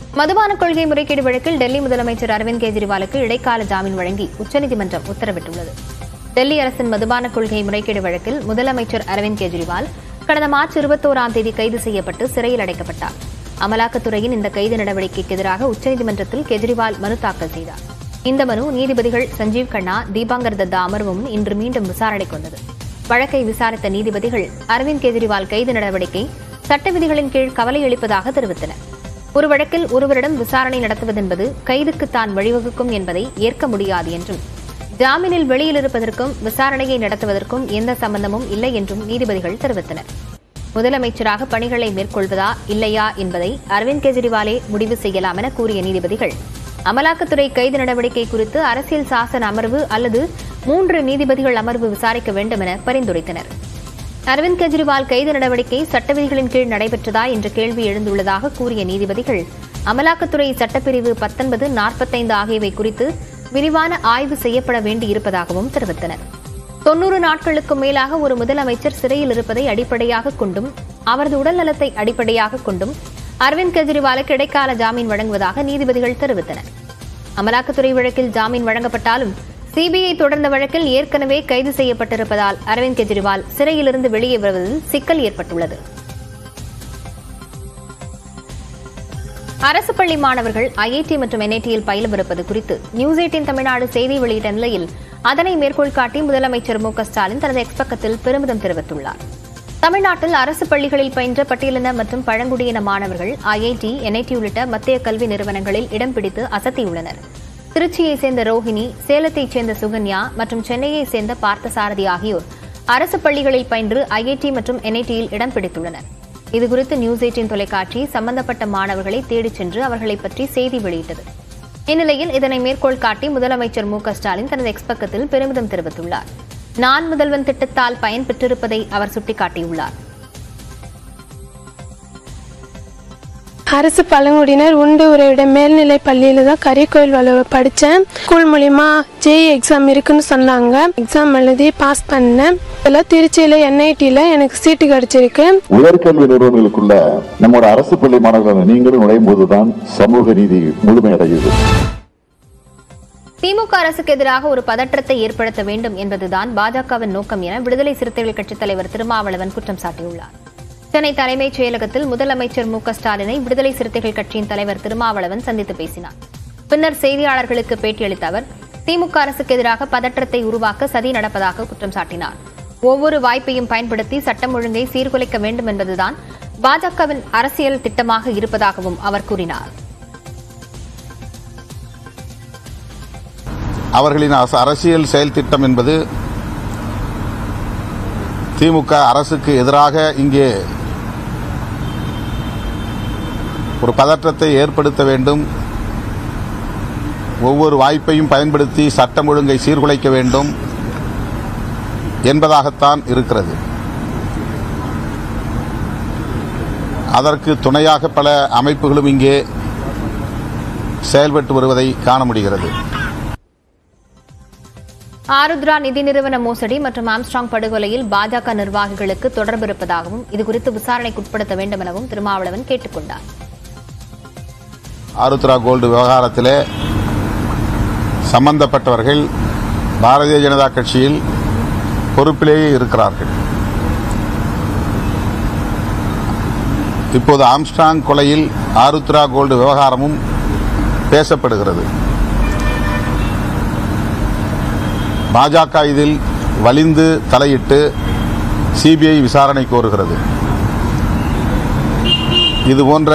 மதுபான கொள்கை முறைகேடு வழக்கில் டெல்லி முதலமைச்சர் அரவிந்த் கெஜ்ரிவாலுக்கு இடைக்கால ஜாமீன் வழங்கி உச்சநீதிமன்றம் உத்தரவிட்டுள்ளது டெல்லி அரசின் மதுபான கொள்கை முறைகேடு வழக்கில் முதலமைச்சர் அரவிந்த் கெஜ்ரிவால் கடந்த மார்ச் இருபத்தோராம் தேதி கைது செய்யப்பட்டு சிறையில் அடைக்கப்பட்டார் அமலாக்கத்துறையின் இந்த கைது நடவடிக்கைக்கு எதிராக உச்சநீதிமன்றத்தில் கெஜ்ரிவால் மனு தாக்கல் செய்தார் இந்த மனு நீதிபதிகள் சஞ்சீவ் கண்ணா தீபாங்கர் தத்தா அமர்வும் இன்று மீண்டும் விசாரணைக்கு வந்தது வழக்கை விசாரித்த நீதிபதிகள் அரவிந்த் கெஜ்ரிவால் கைது நடவடிக்கை சட்ட விதிகளின் கீழ் கவலை அளிப்பதாக தெரிவித்தனர் ஒரு வழக்கில் ஒருவரிடம் விசாரணை நடத்துவதென்பது கைதுக்கு தான் வழிவகுக்கும் என்பதை ஏற்க முடியாது என்றும் ஜாமீனில் வெளியில் இருப்பதற்கும் விசாரணையை நடத்துவதற்கும் எந்த சம்பந்தமும் இல்லை என்றும் நீதிபதிகள் தெரிவித்தனர் முதலமைச்சராக பணிகளை மேற்கொள்வதா இல்லையா என்பதை அரவிந்த் கெஜ்ரிவாலே முடிவு செய்யலாம் என கூறிய நீதிபதிகள் அமலாக்கத்துறை கைது நடவடிக்கை குறித்து அரசியல் சாசன அமர்வு அல்லது மூன்று நீதிபதிகள் அமர்வு விசாரிக்க வேண்டும் என பரிந்துரைத்தனர் அரவிந்த் கெஜ்ரிவால் கைது நடவடிக்கை சட்ட விதிகளின் கீழ் நடைபெற்றதா என்ற கேள்வி எழுந்துள்ளதாக கூறிய நீதிபதிகள் அமலாக்கத்துறை சட்டப்பிரிவு பத்தொன்பது நாற்பத்தைந்து ஆகியவை குறித்து விரிவான ஆய்வு செய்யப்பட வேண்டியிருப்பதாகவும் தெரிவித்தனர் தொன்னூறு நாட்களுக்கு மேலாக ஒரு முதலமைச்சர் சிறையில் இருப்பதை அடிப்படையாக கொண்டும் அவரது உடல்நலத்தை அடிப்படையாக கொண்டும் அரவிந்த் கெஜ்ரிவாலுக்கு இடைக்கால ஜாமீன் வழங்குவதாக நீதிபதிகள் தெரிவித்தனர் அமலாக்கத்துறை வழக்கில் ஜாமீன் வழங்கப்பட்டாலும் சிபிஐ தொடர்ந்த வழக்கில் ஏற்கனவே கைது செய்யப்பட்டிருப்பதால் அரவிந்த் கெஜ்ரிவால் சிறையிலிருந்து வெளியே வருவதில் சிக்கல் ஏற்பட்டுள்ளது அரசு பள்ளி மாணவர்கள் ஐஐடி மற்றும் என்ஐடியில் பயிலவிருப்பது குறித்து நியூஸ் எயிட்டின் தமிழ்நாடு செய்தி வெளியிட்ட நிலையில் அதனை மேற்கோள் காட்டி முதலமைச்சர் மு க ஸ்டாலின் தனது எக்ஸ் பக்கத்தில் பெருமிதம் தெரிவித்துள்ளார் தமிழ்நாட்டில் அரசு பள்ளிகளில் பயின்ற பட்டியலின மற்றும் பழங்குடியின மாணவர்கள் ஐஐடி என்ஐடி உள்ளிட்ட மத்திய கல்வி நிறுவனங்களில் இடம் பிடித்து அசத்தியுள்ளனர் திருச்சியைச் சேர்ந்த ரோஹிணி சேலத்தைச் சேர்ந்த சுகன்யா மற்றும் சென்னையைச் சேர்ந்த பார்த்தசாரதி ஆகியோர் அரசு பள்ளிகளில் பயின்று ஐஐடி மற்றும் என்ஐடியில் இடம் பிடித்துள்ளனர் இதுகுறித்து நியூஸ் எயிட்டின் தொலைக்காட்சி சம்பந்தப்பட்ட மாணவர்களை தேடிச் சென்று அவர்களை பற்றி செய்தி வெளியிட்டது இந்நிலையில் இதனை மேற்கோள் காட்டி முதலமைச்சர் மு க ஸ்டாலின் தனது எக்ஸ் பக்கத்தில் பெருமிதம் தெரிவித்துள்ளார் நான் முதல்வன் திட்டத்தால் பயன் பெற்றிருப்பதை அவர் சுட்டிக்காட்டியுள்ளார் அரசு பழங்குடியினர் உண்டு உறைவிட மேல்நிலை பள்ளியில தான் கரியக்கோயில் வலுவை படித்தேன் ஸ்கூல் மூலிமா ஜேஇ எக்ஸாம் இருக்குன்னு சொன்னாங்க எக்ஸாம் எழுதி பாஸ் பண்ணேன் இதில் திருச்சியில் என்ஐடியில் எனக்கு சீட்டு கிடச்சிருக்கு உயர்கல்வி நிறுவனங்களுக்குள்ள நம்மோட அரசு பள்ளி மாணவர்கள் நீங்களும் நுழையும் போதுதான் சமூக நீதி முழுமையடையுது திமுக அரசுக்கு எதிராக ஒரு பதற்றத்தை ஏற்படுத்த வேண்டும் என்பதுதான் பாஜகவின் நோக்கம் என விடுதலை சிறுத்தைகள் கட்சித் தலைவர் திருமாவளவன் குற்றம் சாட்டியுள்ளார் சென்னை தலைமைச் செயலகத்தில் முதலமைச்சர் மு க ஸ்டாலினை விடுதலை சிறுத்தைகள் கட்சியின் தலைவர் திருமாவளவன் சந்தித்து பேசினார் பின்னர் செய்தியாளர்களுக்கு பேட்டியளித்த அவர் திமுக அரசுக்கு எதிராக பதற்றத்தை உருவாக்க சதி நடப்பதாக குற்றம் சாட்டினார் ஒவ்வொரு வாய்ப்பையும் பயன்படுத்தி சட்டம் ஒழுங்கை சீர்குலைக்க வேண்டும் என்பதுதான் பாஜகவின் அரசியல் திட்டமாக இருப்பதாகவும் அவர் கூறினார் அவர்களின் அரசு- அரசியல் செயல் திட்டம் என்பது திமுக அரசுக்கு எதிராக இங்கே ஒரு பதற்றத்தை ஏற்படுத்த வேண்டும் ஒவ்வொரு வாய்ப்பையும் பயன்படுத்தி சட்டம் ஒழுங்கை சீர்குலைக்க வேண்டும் என்பதாகத்தான் இருக்கிறது அதற்கு துணையாக பல அமைப்புகளும் இங்கே செயல்பட்டு வருவதை காண முடிகிறது ஆருத்ரா நிதி நிறுவன மோசடி மற்றும் ஆம்ஸ்ட்ராங் படுகொலையில் பாஜக நிர்வாகிகளுக்கு தொடர்பு இருப்பதாகவும் இதுகுறித்து விசாரணைக்கு உட்படுத்த வேண்டும் எனவும் திருமாவளவன் கேட்டுக் கொண்டார் ஆருத்ரா கோல்டு விவகாரத்திலே சம்பந்தப்பட்டவர்கள் பாரதிய ஜனதா கட்சியில் பொறுப்பிலேயே இருக்கிறார்கள் இப்போது ஆம்ஸ்ட்ராங் கொலையில் ஆருத்ரா கோல்டு விவகாரமும் பேசப்படுகிறது பாஜக இதில் வலிந்து தலையிட்டு சிபிஐ விசாரணை கோருகிறது இது போன்ற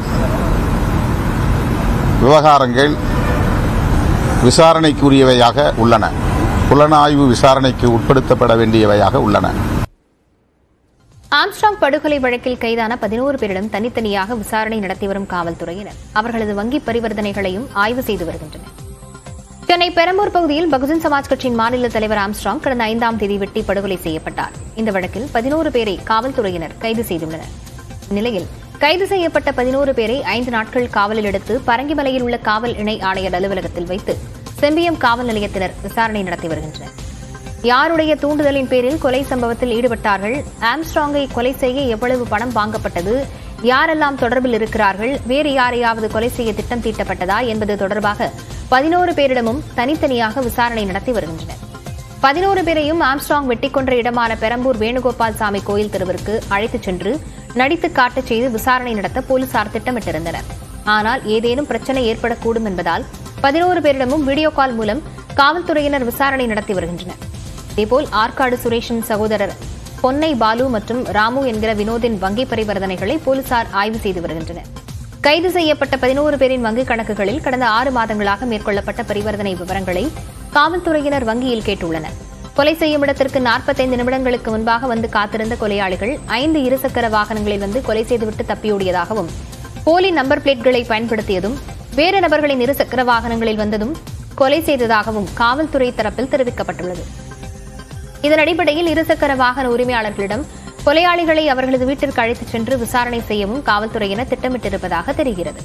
விவகாரங்கள் விசாரணைக்குரியவையாக உள்ளன புலனாய்வு விசாரணைக்கு உட்படுத்தப்பட வேண்டியவையாக உள்ளன ஆம்ஸ்ட்ராங் படுகொலை வழக்கில் கைதான பதினோரு பேரிடம் தனித்தனியாக விசாரணை நடத்தி வரும் காவல்துறையினர் அவர்களது வங்கி பரிவர்த்தனைகளையும் ஆய்வு செய்து வருகின்றனர் சென்னை பெரம்பூர் பகுதியில் பகுஜன் சமாஜ் கட்சியின் மாநில தலைவர் ஆம்ஸ்ட்ராங் கடந்த ஐந்தாம் தேதி வெட்டி படுகொலை செய்யப்பட்டார் இந்த வழக்கில் பதினோரு பேரை காவல்துறையினர் கைது செய்துள்ளனர் இந்நிலையில் கைது செய்யப்பட்ட பதினோரு பேரை ஐந்து நாட்கள் காவலில் எடுத்து பரங்கிமலையில் உள்ள காவல் இணை ஆணையர் அலுவலகத்தில் வைத்து செம்பியம் காவல் நிலையத்தினர் விசாரணை நடத்தி வருகின்றனர் யாருடைய தூண்டுதலின் பேரில் கொலை சம்பவத்தில் ஈடுபட்டார்கள் ஆம்ஸ்ட்ராங்கை கொலை செய்ய எவ்வளவு பணம் வாங்கப்பட்டது யாரெல்லாம் தொடர்பில் இருக்கிறார்கள் வேறு யாரையாவது கொலை செய்ய திட்டம் தீட்டப்பட்டதா என்பது தொடர்பாக பதினோரு பேரிடமும் தனித்தனியாக விசாரணை நடத்தி வருகின்றனர் பதினோரு பேரையும் ஆம்ஸ்ட்ராங் வெட்டி கொன்ற இடமான பெரம்பூர் வேணுகோபால் சாமி கோயில் தெருவிற்கு அழைத்துச் சென்று நடித்து காட்டச் செய்து விசாரணை நடத்த போலீசார் திட்டமிட்டிருந்தனர் ஆனால் ஏதேனும் பிரச்சனை ஏற்படக்கூடும் என்பதால் பதினோரு பேரிடமும் வீடியோ கால் மூலம் காவல்துறையினர் விசாரணை நடத்தி வருகின்றனர் இதேபோல் ஆற்காடு சுரேஷின் சகோதரர் பொன்னை பாலு மற்றும் ராமு என்கிற வினோதின் வங்கி பரிவர்த்தனைகளை போலீசார் ஆய்வு செய்து வருகின்றனர் கைது செய்யப்பட்ட பதினோரு பேரின் வங்கிக் கணக்குகளில் கடந்த ஆறு மாதங்களாக மேற்கொள்ளப்பட்ட பரிவர்த்தனை விவரங்களை காவல்துறையினர் வங்கியில் கேட்டுள்ளனர் கொலை செய்யும் இடத்திற்கு நாற்பத்தைந்து நிமிடங்களுக்கு முன்பாக வந்து காத்திருந்த கொலையாளிகள் ஐந்து இருசக்கர வாகனங்களில் வந்து கொலை செய்துவிட்டு தப்பியோடியதாகவும் போலி நம்பர் பிளேட்களை பயன்படுத்தியதும் வேறு நபர்களின் இருசக்கர வாகனங்களில் வந்ததும் கொலை செய்ததாகவும் காவல்துறை தரப்பில் தெரிவிக்கப்பட்டுள்ளது இதன் அடிப்படையில் இருசக்கர வாகன உரிமையாளர்களிடம் கொலையாளிகளை அவர்களது வீட்டிற்கு அழைத்துச் சென்று விசாரணை செய்யவும் காவல்துறையினர் திட்டமிட்டிருப்பதாக தெரிகிறது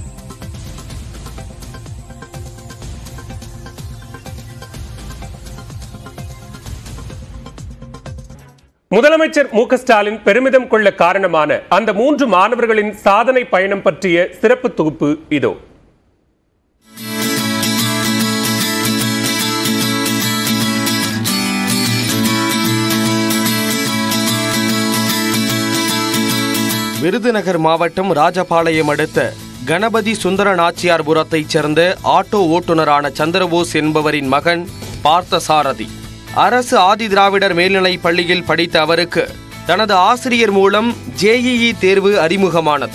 முதலமைச்சர் மு க ஸ்டாலின் பெருமிதம் கொள்ள காரணமான அந்த மூன்று மாணவர்களின் சாதனை பயணம் பற்றிய சிறப்பு தொகுப்பு இதோ விருதுநகர் மாவட்டம் ராஜபாளையம் அடுத்த கணபதி சுந்தர நாச்சியார்புரத்தைச் சேர்ந்த ஆட்டோ ஓட்டுநரான சந்திரபோஸ் என்பவரின் மகன் பார்த்தசாரதி அரசு ஆதிதிராவிடர் மேல்நிலைப் பள்ளியில் படித்த அவருக்கு தனது ஆசிரியர் மூலம் ஜேஇஇ தேர்வு அறிமுகமானது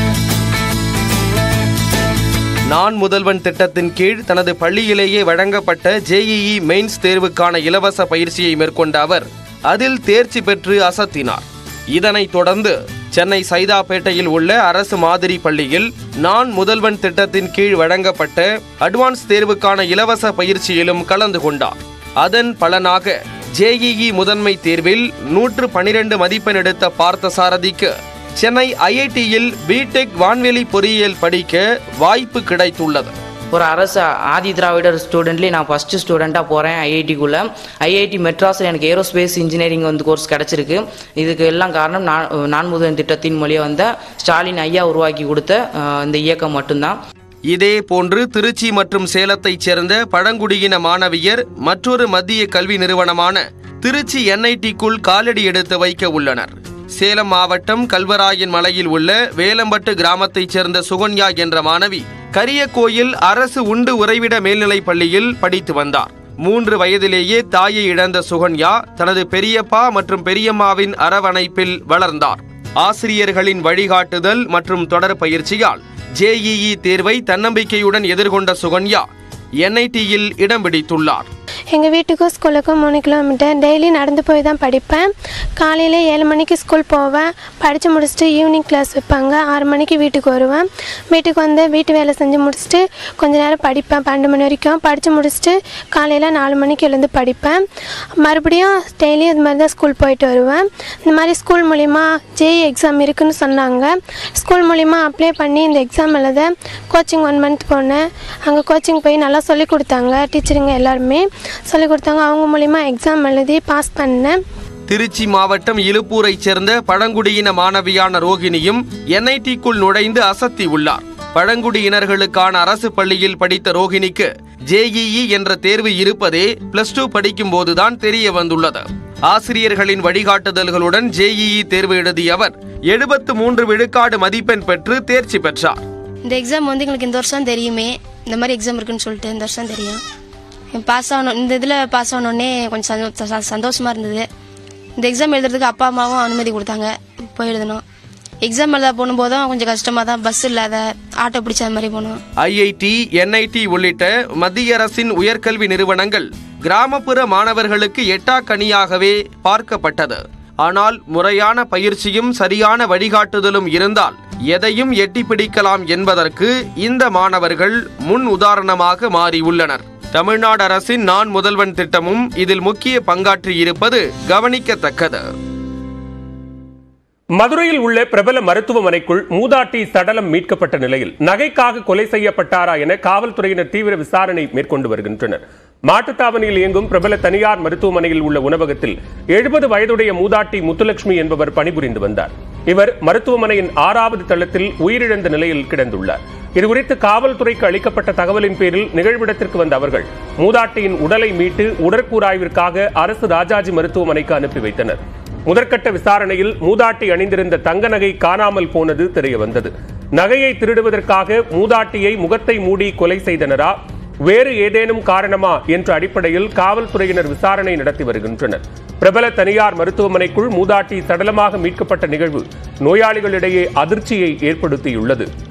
நான் முதல்வன் திட்டத்தின் கீழ் தனது பள்ளியிலேயே வழங்கப்பட்ட ஜேஇஇ மெயின்ஸ் தேர்வுக்கான இலவச பயிற்சியை மேற்கொண்ட அவர் அதில் தேர்ச்சி பெற்று அசத்தினார் இதனைத் தொடர்ந்து சென்னை சைதாப்பேட்டையில் உள்ள அரசு மாதிரி பள்ளியில் நான் முதல்வன் திட்டத்தின் கீழ் வழங்கப்பட்ட அட்வான்ஸ் தேர்வுக்கான இலவச பயிற்சியிலும் கலந்து கொண்டார் அதன் பலனாக ஜேஇஇ முதன்மை தேர்வில் நூற்று பனிரெண்டு மதிப்பெண் எடுத்த பார்த்தசாரதிக்கு சென்னை ஐஐடியில் பிடெக் வான்வெளி பொறியியல் படிக்க வாய்ப்பு கிடைத்துள்ளது ஒரு அரசு ஆதி திராவிடர் ஸ்டூடெண்ட்லேயே நான் ஃபஸ்ட்டு ஸ்டூடெண்ட்டாக போகிறேன் ஐஐடிக்குள்ளே ஐஐடி மெட்ராஸில் எனக்கு ஏரோஸ்பேஸ் இன்ஜினியரிங் வந்து கோர்ஸ் கிடச்சிருக்கு இதுக்கு எல்லாம் காரணம் நான் நான் முதல் திட்டத்தின் மூலியம் வந்த ஸ்டாலின் ஐயா உருவாக்கி கொடுத்த அஹ், இந்த இயக்கம் மட்டும்தான் இதே போன்று திருச்சி மற்றும் சேலத்தைச் சேர்ந்த பழங்குடியின மாணவியர் மற்றொரு மத்திய கல்வி நிறுவனமான திருச்சி என்ஐடிக்குள் காலடி எடுத்து வைக்க உள்ளனர் சேலம் மாவட்டம் கல்வராயன் மலையில் உள்ள வேலம்பட்டு கிராமத்தைச் சேர்ந்த சுகன்யா என்ற மாணவி கரியக்கோயில் அரசு உண்டு உறைவிட மேல்நிலைப் பள்ளியில் படித்து வந்தார் மூன்று வயதிலேயே தாயை இழந்த சுகன்யா தனது பெரியப்பா மற்றும் பெரியம்மாவின் அரவணைப்பில் வளர்ந்தார் ஆசிரியர்களின் வழிகாட்டுதல் மற்றும் தொடர் பயிற்சியால் ஜேஇஇ தேர்வை தன்னம்பிக்கையுடன் எதிர்கொண்ட சுகன்யா என்ஐடியில் இடம் பிடித்துள்ளார் எங்கள் வீட்டுக்கும் ஸ்கூலுக்கும் மூணு கிலோமீட்டர் டெய்லி நடந்து போய் தான் படிப்பேன் காலையில் ஏழு மணிக்கு ஸ்கூல் போவேன் படித்து முடிச்சுட்டு ஈவினிங் கிளாஸ் வைப்பாங்க ஆறு மணிக்கு வீட்டுக்கு வருவேன் வீட்டுக்கு வந்து வீட்டு வேலை செஞ்சு முடிச்சுட்டு கொஞ்ச நேரம் படிப்பேன் பன்னெண்டு மணி வரைக்கும் படித்து முடிச்சுட்டு காலையில் நாலு மணிக்கு எழுந்து படிப்பேன் மறுபடியும் டெய்லி இது மாதிரி தான் ஸ்கூல் போயிட்டு வருவேன் இந்த மாதிரி ஸ்கூல் மூலிமா ஜேஇ எக்ஸாம் இருக்குன்னு சொன்னாங்க ஸ்கூல் மூலிமா அப்ளை பண்ணி இந்த எக்ஸாம் எழுத கோச்சிங் ஒன் மந்த் போனேன் அங்கே கோச்சிங் போய் நல்லா சொல்லி கொடுத்தாங்க டீச்சருங்க எல்லாருமே சொல்லி கொடுத்தாங்க அவங்க மூலிமா எக்ஸாம் எழுதி பாஸ் பண்ணேன் திருச்சி மாவட்டம் இலுப்பூரைச் சேர்ந்த பழங்குடியின மாணவியான ரோகிணியும் என்ஐடிக்குள் நுழைந்து அசத்தி உள்ளார் பழங்குடியினர்களுக்கான அரசு பள்ளியில் படித்த ரோகிணிக்கு ஜேஇஇ என்ற தேர்வு இருப்பதே பிளஸ் டூ படிக்கும் போதுதான் தெரிய வந்துள்ளது ஆசிரியர்களின் வழிகாட்டுதல்களுடன் ஜேஇஇ தேர்வு எழுதிய அவர் எழுபத்து மூன்று விழுக்காடு மதிப்பெண் பெற்று தேர்ச்சி பெற்றார் இந்த எக்ஸாம் வந்து எங்களுக்கு இந்த வருஷம் தெரியுமே இந்த மாதிரி எக்ஸாம் இருக்குன்னு சொல்லிட்டு இந்த வருஷம் தெரியும் பாஸ் ஆகணும் இந்த இதில் பாஸ் ஆனோடனே கொஞ்சம் சந்தோ- ச- சந்தோஷமா இருந்தது இந்த எக்ஸாம் எழுதுறதுக்கு அப்பா அம்மாவும் அனுமதி கொடுத்தாங்க போய் எழுதணும் எக்ஸாம் எழுத போகும்போதும் கொஞ்சம் கஷ்டமாக தான் பஸ் இல்லாத ஆட்டோ பிடிச்ச அது மாதிரி போனோம் ஐஐடி என்ஐடி உள்ளிட்ட மத்திய அரசின் உயர்கல்வி நிறுவனங்கள் கிராமப்புற மாணவர்களுக்கு எட்டாக்கனியாகவே பார்க்கப்பட்டது ஆனால் முறையான பயிற்சியும் சரியான வழிகாட்டுதலும் இருந்தால் எதையும் எட்டி பிடிக்கலாம் என்பதற்கு இந்த மாணவர்கள் முன் உதாரணமாக மாறியுள்ளனர் தமிழ்நாடு அரசின் நான் முதல்வன் திட்டமும் இதில் முக்கிய பங்காற்றி இருப்பது கவனிக்கத்தக்கது மதுரையில் உள்ள பிரபல மருத்துவமனைக்குள் மூதாட்டி சடலம் மீட்கப்பட்ட நிலையில் நகைக்காக கொலை செய்யப்பட்டாரா என காவல்துறையினர் தீவிர விசாரணை மேற்கொண்டு வருகின்றனர் மாட்டுத்தாவணியில் இயங்கும் பிரபல தனியார் மருத்துவமனையில் உள்ள உணவகத்தில் எழுபது வயதுடைய மூதாட்டி முத்துலட்சுமி என்பவர் பணிபுரிந்து வந்தார் இவர் மருத்துவமனையின் ஆறாவது தளத்தில் உயிரிழந்த நிலையில் கிடந்துள்ளார் இதுகுறித்து காவல்துறைக்கு அளிக்கப்பட்ட தகவலின் பேரில் நிகழ்விடத்திற்கு வந்த அவர்கள் மூதாட்டியின் உடலை மீட்டு உடற்கூறாய்விற்காக அரசு ராஜாஜி மருத்துவமனைக்கு அனுப்பி வைத்தனர் முதற்கட்ட விசாரணையில் மூதாட்டி அணிந்திருந்த தங்க நகை காணாமல் போனது தெரிய வந்தது நகையை திருடுவதற்காக மூதாட்டியை முகத்தை மூடி கொலை செய்தனரா வேறு ஏதேனும் காரணமா என்ற அடிப்படையில் காவல்துறையினர் விசாரணை நடத்தி வருகின்றனர் பிரபல தனியார் மருத்துவமனைக்குள் மூதாட்டி சடலமாக மீட்கப்பட்ட நிகழ்வு நோயாளிகளிடையே அதிர்ச்சியை ஏற்படுத்தியுள்ளது